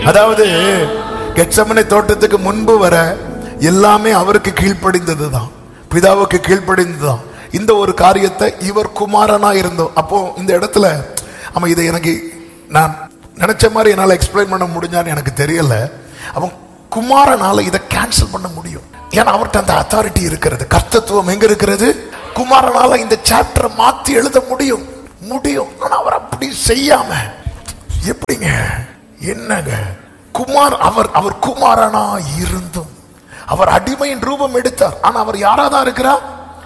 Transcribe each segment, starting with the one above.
அதாவது கெட்சமனை தோட்டத்துக்கு முன்பு வர எல்லாமே அவருக்கு கீழ்ப்படிந்ததுதான் பிதாவுக்கு கீழ்ப்படிந்ததுதான் இந்த ஒரு காரியத்தை இவர் குமாரனா இருந்தோம் அப்போ இந்த இடத்துல ஆமா இதை எனக்கு நான் நினைச்ச மாதிரி என்னால எக்ஸ்பிளைன் பண்ண முடிஞ்சான்னு எனக்கு தெரியல அவன் குமாரனால இதை கேன்சல் பண்ண முடியும் ஏன்னா அவர்கிட்ட அந்த அத்தாரிட்டி இருக்கிறது கர்த்தத்துவம் எங்க இருக்கிறது குமாரனால இந்த சாப்டரை மாத்தி எழுத முடியும் முடியும் ஆனா அவர் அப்படி செய்யாம எப்படிங்க என்னங்க குமார் அவர் அவர் குமாரனா இருந்தும் அவர் அடிமையின் ரூபம் எடுத்தார் ஆனா அவர் யாராதான் இருக்கிறார்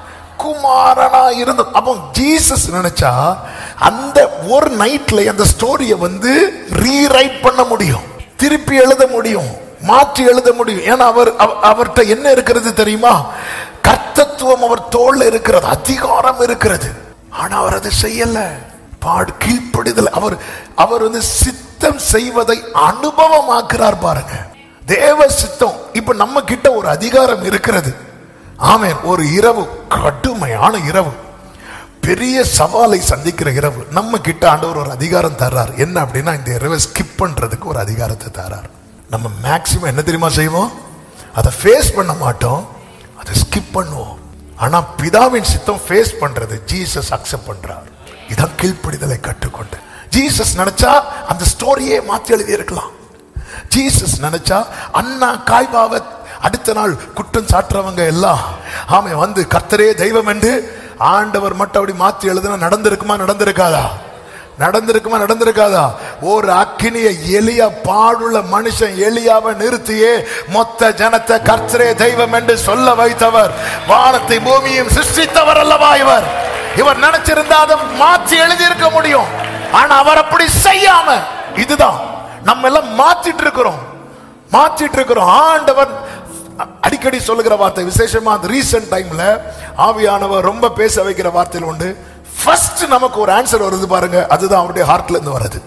குமாரனா இருந்தும் அப்போ ஜீசஸ் நினைச்சா அந்த ஒரு நைட்ல அந்த ஸ்டோரியை வந்து ரீரைட் பண்ண முடியும் திருப்பி எழுத முடியும் மாற்றி எழுத முடியும் ஏன்னா அவர் அவ- அவர்ட்ட என்ன இருக்கிறது தெரியுமா கர்த்தத்துவம் அவர் தோல்ல இருக்கிறது அதிகாரம் இருக்கிறது ஆனா அவர் அதை செய்யல பாடு கீழ்ப்படிதல் அவர் அவர் வந்து சித்தம் செய்வதை அனுபவமாக்குறார் பாருங்க தேவ சித்தம் இப்ப நம்ம கிட்ட ஒரு அதிகாரம் இருக்கிறது ஆமென் ஒரு இரவு கடுமையான இரவு பெரிய சவாலை சந்திக்கிற இரவு நம்ம கிட்ட ஆண்டவர் ஒரு அதிகாரம் தர்றார் என்ன அப்படின்னா இந்த இரவை ஸ்கிப் பண்றதுக்கு ஒரு அதிகாரத்தை தர்றார் நம்ம மேக்சிமம் என்ன தெரியுமா செய்வோம் அதை ஃபேஸ் பண்ண மாட்டோம் அதை ஸ்கிப் பண்ணுவோம் ஆனா பிதாவின் சித்தம் ஃபேஸ் பண்றது ஜீசஸ் அக்செப்ட் பண்றார் இதான் கீழ்ப்படிதலை கற்றுக்கொண்டு ஜீசஸ் நினைச்சா அந்த ஸ்டோரியே மாத்தி எழுதி இருக்கலாம் ஜீசஸ் நினைச்சா அண்ணா காய்பாவ அடுத்த நாள் குற்றம் சாட்டுறவங்க எல்லாம் ஆமை வந்து கர்த்தரே தெய்வம் என்று ஆண்டவர் மட்டும் அப்படி மாத்தி எழுதுனா நடந்திருக்குமா நடந்திருக்காதா நடந்திருக்குமா நடந்திருக்காதா ஒரு அக்கினிய எளிய பாடுள்ள மனுஷன் எளியாவை நிறுத்தியே மொத்த ஜனத்தை கர்த்தரே தெய்வம் என்று சொல்ல வைத்தவர் வானத்தை பூமியும் சிருஷ்டித்தவர் அல்லவா இவர் இவர் நினைச்சிருந்தா அதை மாற்றி எழுதியிருக்க முடியும் ஆனா அவர் அப்படி செய்யாம இதுதான் நம்ம எல்லாம் மாத்திட்டு இருக்கிறோம் மாத்திட்டு இருக்கிறோம் ஆண்டவர் அ- அடிக்கடி சொல்லுகிற வார்த்தை விசேஷமா அந்த ரீசெண்ட் டைம்ல ஆவியானவர் ரொம்ப பேச வைக்கிற வார்த்தையில் உண்டு ஃபர்ஸ்ட் நமக்கு ஒரு ஆன்சர் வருது பாருங்க அதுதான் அவருடைய ஹார்ட்ல இருந்து வருது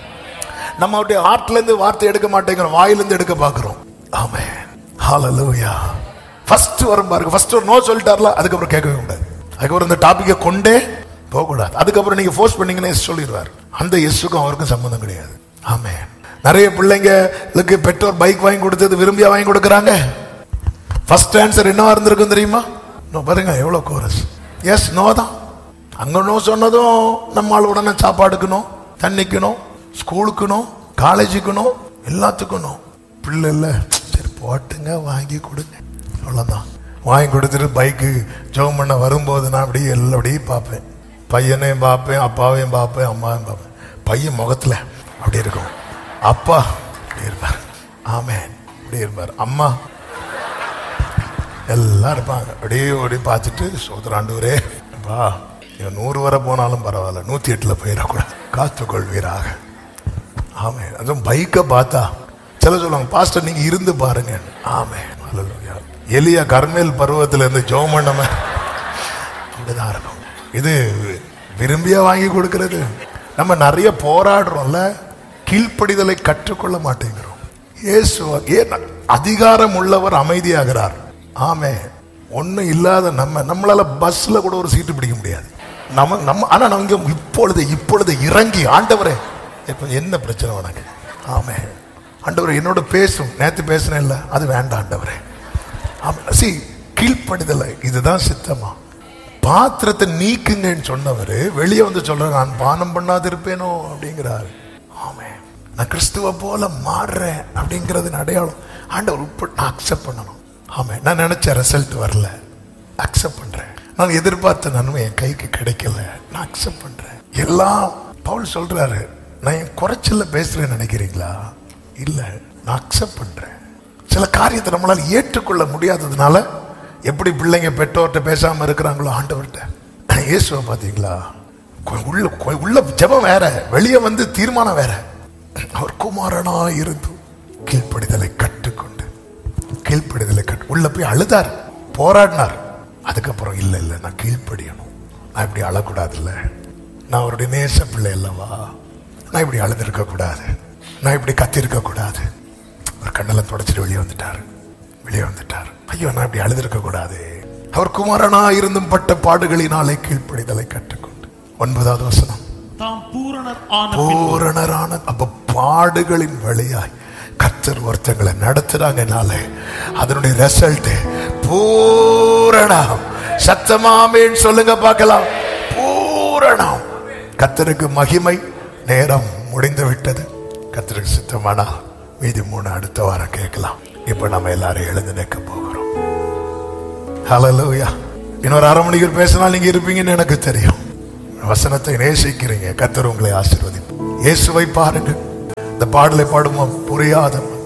நம்ம அவருடைய ஹார்ட்ல இருந்து வார்த்தை எடுக்க மாட்டேங்கிறோம் வாயிலிருந்து எடுக்க பார்க்கிறோம் ஆமே ஹalleluya ஃபர்ஸ்ட் வரும் பாருங்க ஃபர்ஸ்ட் ஒரு நோ சொல்லிட்டார்ல அதுக்கப்புறம் கேட்கவே கூடாது அதுக்கப்புறம் இந்த டாபிக்கை கொண்டே போகக்கூடாது அதுக்கப்புறம் நீங்க ஃபோர்ஸ் பண்ணீங்கன்னா எஸ் சொல்லிடுவார் அந்த எஸ்ஸுக்கும் அவருக்கும் சம்பந்தம் கிடையாது ஆமே நிறைய பிள்ளைங்களுக்கு பெற்றோர் பைக் வாங்கி கொடுத்தது விரும்பியா வாங்கி கொடுக்குறாங்க ஃபர்ஸ்ட் ஆன்சர் என்னவா இருந்திருக்கும் தெரியுமா நோ பாருங்க எவ்வளவு கோரஸ் எஸ் நோ தான் அங்க நோ சொன்னதும் நம்மால் உடனே சாப்பாடுக்கணும் தண்ணிக்கணும் ஸ்கூலுக்கணும் காலேஜுக்கணும் எல்லாத்துக்கணும் பிள்ளை இல்ல சரி போட்டுங்க வாங்கி கொடுங்க அவ்வளவுதான் வாங்கி கொடுத்துட்டு பைக்கு ஜோம் பண்ண வரும்போது நான் அப்படியே எல்லாம் அப்படியே பார்ப்பேன் பையனையும் பார்ப்பேன் அப்பாவையும் பார்ப்பேன் அம்மாவையும் பார்ப்பேன் பையன் முகத்துல அப்படி இருக்கும் அப்பா அப்படி இருப்பார் ஆமென் அப்படி இருப்பார் அம்மா எல்லாம் இருப்பாங்க அப்படியே ஓடி பார்த்துட்டு சோதராண்டவரே வா இவன் நூறு வரை போனாலும் பரவாயில்ல நூத்தி எட்டுல போயிடக்கூடாது காத்து கொள்வீராக ஆமே அதுவும் பைக்கை பார்த்தா சில சொல்லுவாங்க பாஸ்டர் நீங்க இருந்து பாருங்க ஆமே அல்லேலூயா எலிய கர்மேல் பருவத்துல இருந்து ஜோம் பண்ணம அப்படிதான் இருக்கும் இது விரும்பியா வாங்கி கொடுக்கிறது நம்ம நிறைய போராடுறோம்ல கீழ்ப்படிதலை கற்றுக்கொள்ள மாட்டேங்கிறோம் இயேசு ஏன் அதிகாரம் உள்ளவர் அமைதியாகிறார் ஆமே ஒண்ணும் இல்லாத நம்ம நம்மளால பஸ்ல கூட ஒரு சீட்டு பிடிக்க முடியாது நம்ம நம்ம ஆனா நம்ம இங்க இப்பொழுது இப்பொழுது இறங்கி ஆண்டவரே இப்ப என்ன பிரச்சனை உனக்கு ஆமே ஆண்டவரே என்னோட பேசும் நேத்து பேசினேன் இல்ல அது வேண்டாம் ஆண்டவரே சி கீழ்ப்படிதலை இதுதான் சித்தமா பாத்திரத்தை நீக்குங்கன்னு சொன்னவர் வெளியே வந்து சொல்ற நான் பானம் பண்ணாது இருப்பேனோ அப்படிங்கிறாரு ஆமே நான் கிறிஸ்துவ போல மாறுறேன் அப்படிங்கிறது அடையாளம் ஆண்டவர் உட்பட்டு நான் அக்செப்ட் பண்ணணும் ஆமே நான் நினைச்ச ரிசல்ட் வரல அக்செப்ட் பண்றேன் நான் எதிர்பார்த்த நன்மை என் கைக்கு கிடைக்கல நான் அக்செப்ட் பண்றேன் எல்லாம் பவுல் சொல்றாரு நான் என் குறைச்சல பேசுறேன்னு நினைக்கிறீங்களா இல்ல நான் அக்செப்ட் பண்றேன் சில காரியத்தை நம்மளால ஏற்றுக்கொள்ள முடியாததுனால எப்படி பிள்ளைங்க பெற்றோர்கிட்ட பேசாம இருக்கிறாங்களோ ஆண்டவர்கிட்ட இயேசுவை பாத்தீங்களா கொ- உள்ள கொ- உள்ள ஜெபம் வேற வெளியே வந்து தீர்மானம் வேற அவர் குமாரனா இருந்து கீழ்ப்படிதலை கற்றுக்கொண்டு கீழ்ப்படிதலை கட்டு உள்ள போய் அழுதார் போராடினார் அதுக்கப்புறம் இல்ல இல்ல நான் கீழ்ப்படியணும் நான் இப்படி அழக்கூடாதுல்ல நான் அவருடைய நேச பிள்ளை அல்லவா நான் இப்படி அழுதுருக்க கூடாது நான் இப்படி கத்திருக்க கூடாது ஒரு கண்ணெல்லாம் தொடச்சிட்டு வெளியே வந்துட்டார் வெளியே வந்துட்டார் ஐயோ நான் இப்படி அழுதுருக்க கூடாது அவர் குமாரனா இருந்தும் பட்ட பாடுகளினாலே கீழ்ப்படிதலை கற்றுக்கொண்டு ஒன்பதாவது வசனம் தாம் பூரணர் ஆன பின்பு பூரணரான அப்ப பாடுகளின் வழியாய் கர்த்தர் ஒருத்தங்களை நடத்துறாங்கனால அதனுடைய ரிசல்ட் பூரணம் சத்தமாமேன்னு சொல்லுங்க பார்க்கலாம் பூரணம் கர்த்தருக்கு மகிமை நேரம் முடிந்து விட்டது கர்த்தருக்கு சித்தமானா மீதி மூணு அடுத்த வாரம் கேட்கலாம் இப்ப நம்ம எல்லாரும் எழுந்து நிற்க போகிறோம் ஹalleluya இன்னொரு அரை மணிக்கு பேசினா நீங்க இருப்பீங்கன்னு எனக்கு தெரியும் வசனத்தை நேசிக்கிறீங்க கர்த்தர் உங்களை ஆசீர்வதிப்பார் இயேசுவை பாருங்க இந்த பாடலை பாடுமா புரியாத